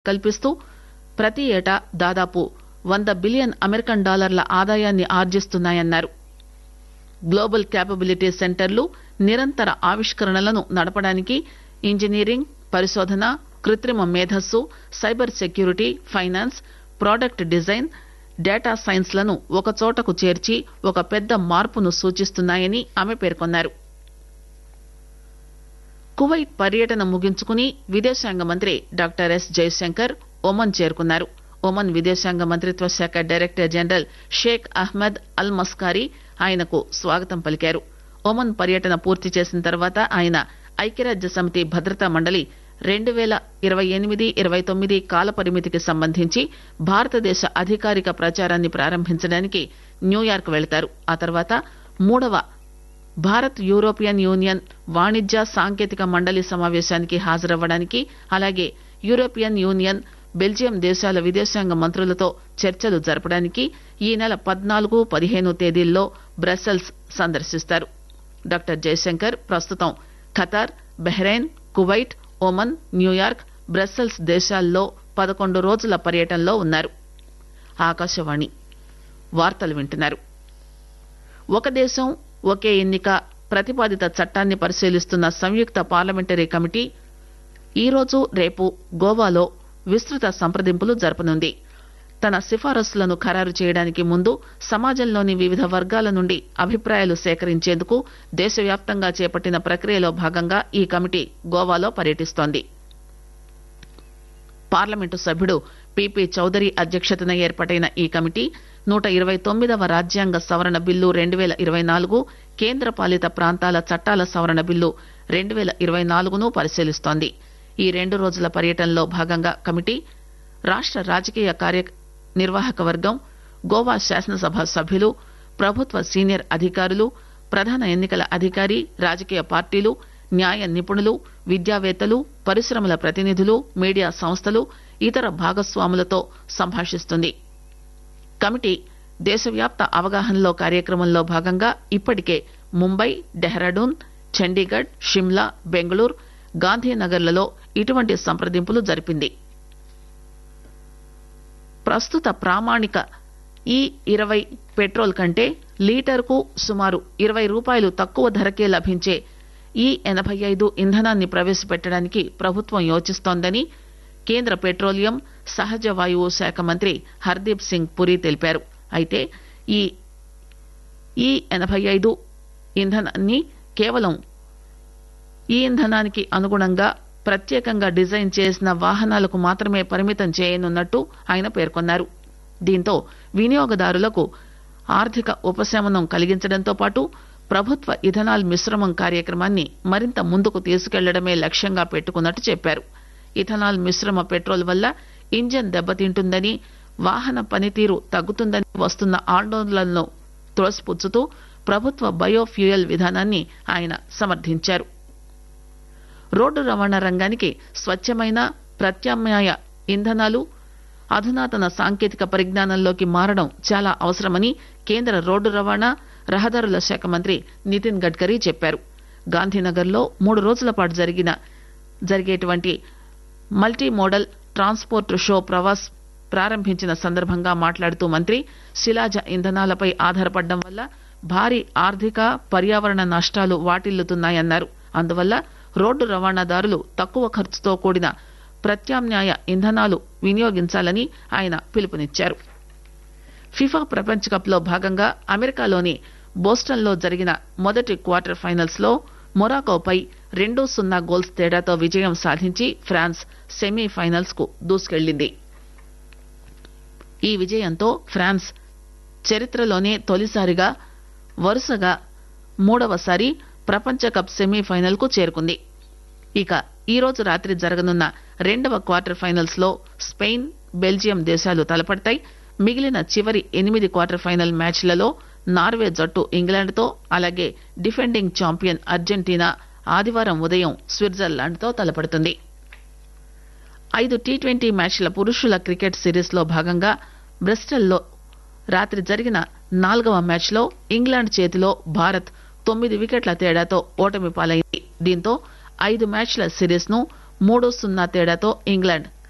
కల్పిస్తూ ప్రతి ఏటా దాదాపు వంద బిలియన్ అమెరికన్ డాలర్ల ఆదాయాన్ని ఆర్జిస్తున్నాయన్నారు గ్లోబల్ క్యాపబిలిటీ సెంటర్లు నిరంతర ఆవిష్కరణలను నడపడానికి ఇంజనీరింగ్ పరిశోధన కృత్రిమ మేధస్సు cyber security finance product design data science లను ఒకచోటకు చేర్చి ఒక పెద్ద మార్పును సూచిస్తున్నాయని ఆమె పేర్కొన్నారు కువైట్ పర్యటన ముగించుకుని విదేశాంగ మంత్రి డాక్టర్ ఎస్ జయశంకర్ ఒమన్ చేరుకున్నారు ఒమన్ విదేశాంగ మంత్రిత్వ శాఖ director general Sheikh Ahmed Al Maskari ఆయనకు స్వాగతం పలికారు ఒమన్ పర్యటన పూర్తి చేసిన తర్వాత ఆయన ఐక్యరాజ్య సమితి భద్రతా మండలి రెండు పేల ఇరవై ఎనిమిది ఇరవై తొమ్మిది కాల పరిమితికి సంబంధించి భారతదేశ అధికారిక ప్రచారాన్ని ప్రారంభించడానికి న్యూయార్క్ వెళతారు ఆ తర్వాత మూడవ భారత్ యూరోపియన్ యూనియన్ వాణిజ్య సాంకేతిక మండలి సమావేశానికి హాజరవ్వడానికి అలాగే యూరోపియన్ యూనియన్ బెల్జియం దేశాల విదేశాంగ మంత్రులతో చర్చలు జరపడానికి ఈ నెల పద్నాలుగు పదిహేను తేదీల్లో బ్రసెల్స్ సందర్శిస్తారు డాక్టర్ జయశంకర్ ప్రస్తుతం Qatar Bahrain Kuwait Oman New York Brussels దేశాల్లో పదకొండు రోజుల పర్యటనలో ఉన్నారు ఆకాశవాణి వార్తలు వింటున్నారు ఒక దేశం ఒకే ఎన్నిక ప్రతిపాదిత చట్టాన్ని పరిశీలిస్తున్న సంయుక్త పార్లమెంటరీ కమిటీ ఈరోజు రేపు గోవాలో విస్తృత సంప్రదింపులు జరపనుంది తన సిఫారసులను ఖరారు చేయడానికి ముందు సమాజంలోని వివిధ వర్గాల నుండి అభిప్రాయాలు సేకరించేందుకు దేశవ్యాప్తంగా చేపట్టిన ప్రక్రియలో భాగంగా ఈ కమిటీ గోవాలో పర్యటిస్తోంది పార్లమెంటు సభ్యుడు పిపి చౌదరి అధ్యక్షతన ఏర్పాటైన ఈ కమిటీ నూట ఇరవై తొమ్మిదవ రాజ్యాంగ సవరణ బిల్లు రెండు పేల ఇరవై నాలుగు కేంద్ర పాలిత ప్రాంతాల చట్టాల సవరణ బిల్లు రెండు పేల ఇరవై నాలుగును పరిశీలిస్తోంది ఈ రెండు రోజుల పర్యటనలో భాగంగా కమిటీ రాష్ట రాజకీయ కార్య నిర్వాహక వర్గం గోవా శాసనసభ సభ్యులు ప్రభుత్వ సీనియర్ అధికారులు ప్రధాన ఎన్నికల అధికారి రాజకీయ పార్టీలు న్యాయ నిపుణులు విద్యావేత్తలు పరిశ్రమల ప్రతినిధులు మీడియా సంస్థలు ఇతర భాగస్వాములతో సంభాషిస్తుంది కమిటీ దేశవ్యాప్త అవగాహనలో కార్యక్రమంలో భాగంగా ఇప్పటికే ముంబై డెహ్రాడూన్ చండీగఢ్ షిమ్లా బెంగళూరు గాంధీనగర్లలో ఇటువంటి సంప్రదింపులు జరిపింది ప్రస్తుత ప్రామాణిక ఈ ఇరవై పెట్రోల్ కంటే లీటర్కు సుమారు ఇరవై రూపాయలు తక్కువ ధరకే లభించే ఈ ఎనభై ఐదు ఇంధనాన్ని ప్రవేశపెట్టడానికి ప్రభుత్వం యోచిస్తోందని కేంద్ర పెట్రోలియం సహజ వాయువు శాఖ మంత్రి హర్దీప్ సింగ్ పురి తెలిపారు అయితే ఈ ఈ ఎనభై ఐదు ఇంధనాన్ని కేవలం ఈ ఇంధనానికి అనుగుణంగా ప్రత్యేకంగా డిజైన్ చేసిన వాహనాలకు మాత్రమే పరిమితం చేయనున్నట్టు ఆయన పేర్కొన్నారు దీంతో వినియోగదారులకు ఆర్థిక ఉపశమనం కలిగించడంతో పాటు ప్రభుత్వ ఇథనాల్ మిశ్రమం కార్యక్రమాన్ని మరింత ముందుకు తీసుకెళ్లడమే లక్ష్యంగా పెట్టుకున్నట్టు చెప్పారు ఇథనాల్ మిశ్రమ పెట్రోల్ వల్ల ఇంజన్ దెబ్బతింటుందని వాహన పనితీరు తగ్గుతుందని వస్తున్న ఆందోళనలను త్రోసిపుచ్చుతూ ప్రభుత్వ బయోఫ్యూయల్ విధానాన్ని ఆయన సమర్థించారు రోడ్డు రవాణా రంగానికి స్వచ్ఛమైన ప్రత్యామ్నాయ ఇంధనాలు అధునాతన సాంకేతిక పరిజ్ఞానంలోకి మారడం చాలా అవసరమని కేంద్ర రోడ్డు రవాణా రహదారుల శాఖ మంత్రి నితిన్ గడ్కరీ చెప్పారు గాంధీనగర్లో మూడు రోజుల పాటు జరిగిన జరిగేటువంటి multi modal transport show Pravas ప్రారంభించిన సందర్భంగా మాట్లాడుతూ మంత్రి శిలాజ ఇంధనాలపై ఆధారపడడం వల్ల భారీ ఆర్థిక పర్యావరణ నష్టాలు వాటిల్లుతున్నాయన్నారు అందువల్ల రోడ్డు రవాణాదారులు తక్కువ ఖర్చుతో కూడిన ప్రత్యామ్నాయ ఇంధనాలు వినియోగించాలని ఆయన పిలుపునిచ్చారు ఫిఫా ప్రపంచ కప్ లో భాగంగా అమెరికాలోని బోస్టన్ లో జరిగిన మొదటి క్వార్టర్ ఫైనల్స్ లో మొరాకోపై రెండు సున్నా గోల్స్ తేడాతో విజయం సాధించి ఫ్రాన్స్ సెమీఫైనల్స్ కు దూసుకెళ్లింది ఈ విజయంతో ఫ్రాన్స్ చరిత్రలోనే తొలిసారిగా వరుసగా మూడవసారి ప్రపంచ కప్ సెమీఫైనల్ కు చేరుకుంది ఇక ఈ రోజు రాత్రి జరగనున్న రెండవ క్వార్టర్ ఫైనల్స్ లో స్పెయిన్ బెల్జియం దేశాలు తలపడతాయి మిగిలిన చివరి ఎనిమిది క్వార్టర్ ఫైనల్ మ్యాచ్లలో నార్వే జట్టు ఇంగ్లాండ్తో అలాగే డిఫెండింగ్ ఛాంపియన్ అర్జెంటీనా ఆదివారం ఉదయం స్విట్జర్లాండ్ తో తలపడుతుంది ఐదు టీ ట్వంటీ మ్యాచ్ల పురుషుల క్రికెట్ సిరీస్ లో భాగంగా బ్రిస్టల్లో రాత్రి జరిగిన నాలుగవ మ్యాచ్లో ఇంగ్లాండ్ చేతిలో భారత్ తొమ్మిది వికెట్ల తేడాతో ఓటమి పాలైంది దీంతో ఐదు మ్యాచ్ల సిరీస్ ను మూడు సున్నా తేడాతో ఇంగ్లాండ్